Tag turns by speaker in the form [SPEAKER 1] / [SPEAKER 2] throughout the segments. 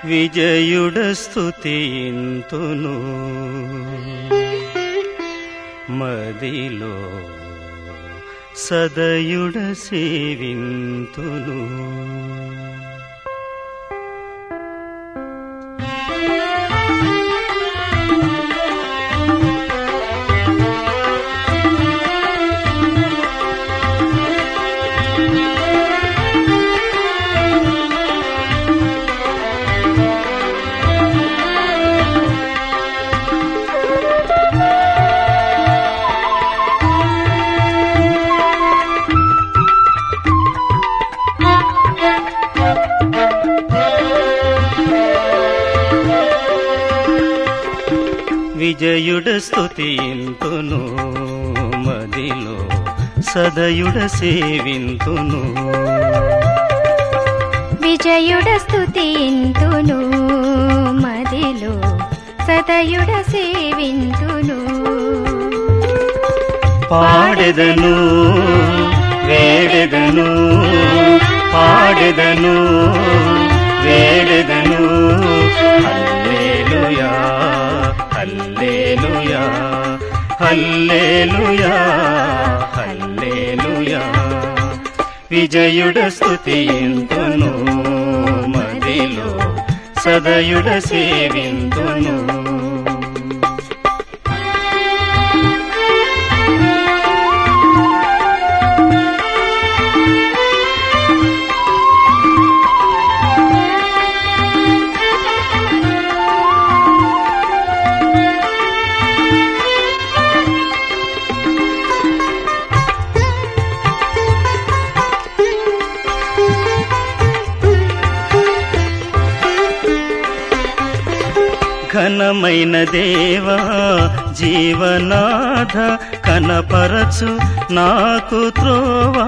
[SPEAKER 1] విజయుడ స్థుతింతును మదిలో సదయుడ సేవింతును విజయుడ స్థుతింతును మదిలో సదయుడ సేవింతును
[SPEAKER 2] విజయుడ స్థుతింతును మదిలో సదయుడ సేవింతును
[SPEAKER 1] పాడెదను వేడెదను పాడెదను వేడెదను హల్లేలుయా హల్లేలుయా హల్లేలుయా హల్లేలుయా విజయుడ స్థుతింతును మదిలో సదయుడ సేవింతును ఘనమైన దేవా జీవనాథ కనపరచు నాకు త్రోవా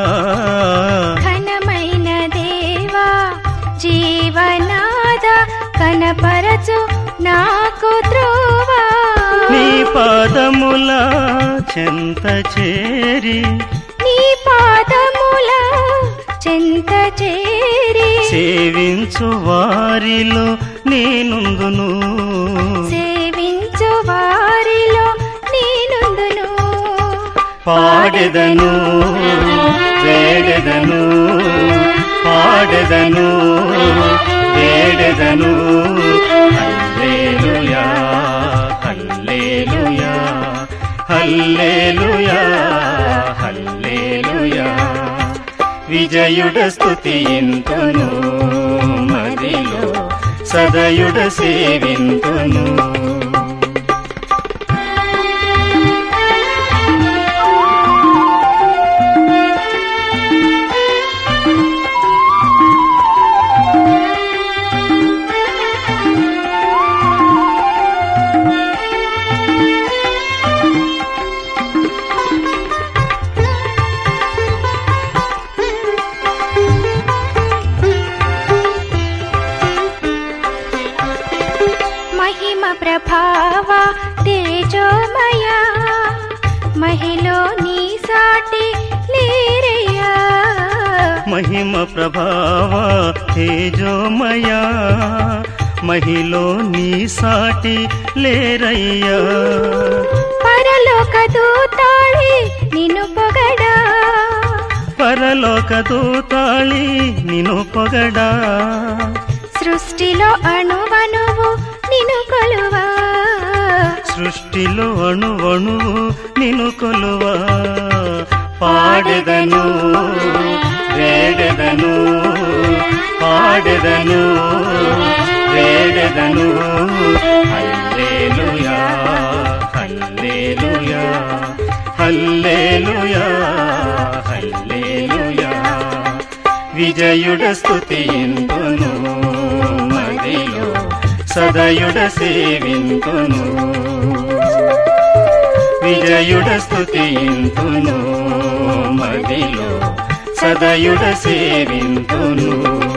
[SPEAKER 2] ఘనమైన దేవా జీవనాద కనపరచు నాకు త్రోవా
[SPEAKER 1] నీ పాదముల చెంత చేరి
[SPEAKER 2] నీ పాదముల చెంత చేరి
[SPEAKER 1] సేవించు వారిలో నేనుందును
[SPEAKER 2] సేవించు వారిలో నేనుందును
[SPEAKER 1] పాడెదను వేడెదను పాడెదను వేడెదను హల్లేలుయా హల్లేలుయా హల్లేలుయా హల్లేలుయా విజయుడ స్థుతింతును మదిలో సదయుడ సేవింతును
[SPEAKER 2] మహిమ ప్రభావ తేజోమయ మహిలో నీ సాటి లేరయ్యా
[SPEAKER 1] మహిమ ప్రభావ తేజోమయ మహిలో నీ సాటి లేరయ్యా
[SPEAKER 2] పరలోక దూతాళి నిన్ను పొగడా
[SPEAKER 1] పరలోక దూతాళి నిను పొగడా
[SPEAKER 2] సృష్టిలో అణువణువు నిన్ను కొలువా
[SPEAKER 1] సృష్టిలో అణువణువు నిను కొలువా పాడెదను వేడెదను పాడెదను వేడెదను హల్లేలుయా హల్లేలుయా హల్లేలుయా హల్లేలుయా విజయుడ స్థుతింతును మదిలో సదయుడ సేవింతును విజయుడ స్థుతింతును మదిలో సదయుడ సేవింతును